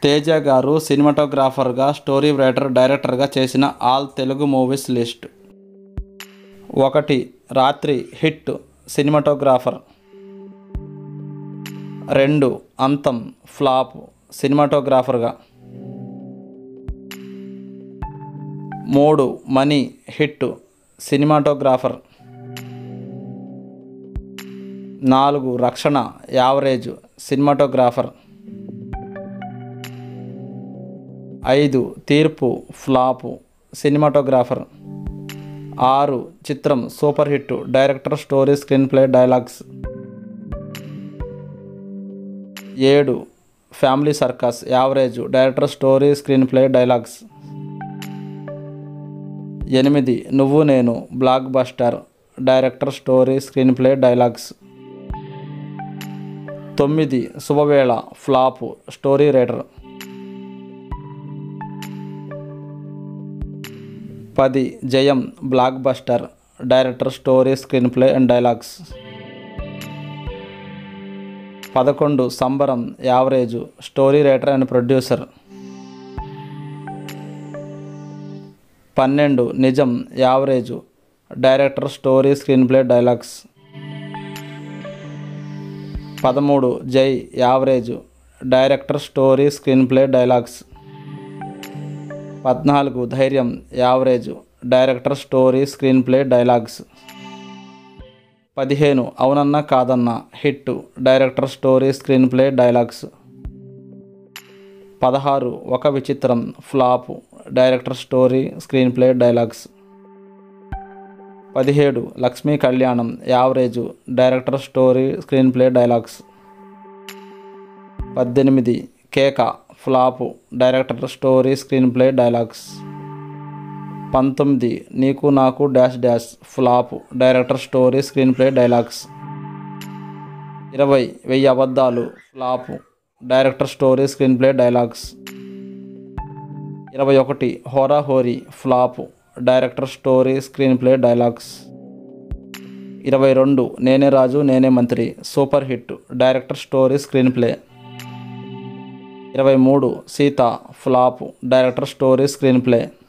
తేజ గారు సినిమాటోగ్రాఫర్గా story writer డైరెక్టర్గా చేసిన ఆల్ తెలుగు మూవీస్ లిస్ట్ ఒకటి రాత్రి హిట్ సినిమాటోగ్రాఫర్ రెండు అంతం ఫ్లాప్ సినిమాటోగ్రాఫర్గా మూడు మనీ హిట్ సినిమాటోగ్రాఫర్ నాలుగు రక్షణ యావరేజ్ సినిమాటోగ్రాఫర్ ఐదు తీర్పు ఫ్లాపు సినిమాటోగ్రాఫర్ ఆరు Chitram super hit director story screenplay dialogues ఏడు Family Circus average director story screenplay dialogues ఎనిమిది Nuvvu Nenu blockbuster director story screenplay dialogues తొమ్మిది శుభవేళ ఫ్లాప్ స్టోరీ రైటర్ పది Jayam blockbuster director story screenplay and dialogues పదకొండు Sambaram average story writer and producer పన్నెండు Nijam average director story screenplay dialogues పదమూడు Jai average director story screenplay dialogues పద్నాలుగు ధైర్యం average director story screenplay dialogues పదిహేను Avunanna Kaadanna hit director story screenplay dialogues పదహారు Oka Vichitram flop director story screenplay dialogues పదిహేడు Lakshmi Kalyanam average director story screenplay dialogues పద్దెనిమిది Keka flop director story screenplay dialogues పంతొమ్మిది Neeku Naaku dash dash flop director story screenplay dialogues ఇరవై Veyyi Abaddalu flop director story screenplay dialogues ఇరవై ఒకటి Hora Hori flop director story screenplay dialogues ఇరవై రెండు Nene Raju Nene Mantri super hit director story screenplay ఇరవై మూడు Seetha flop director story screen play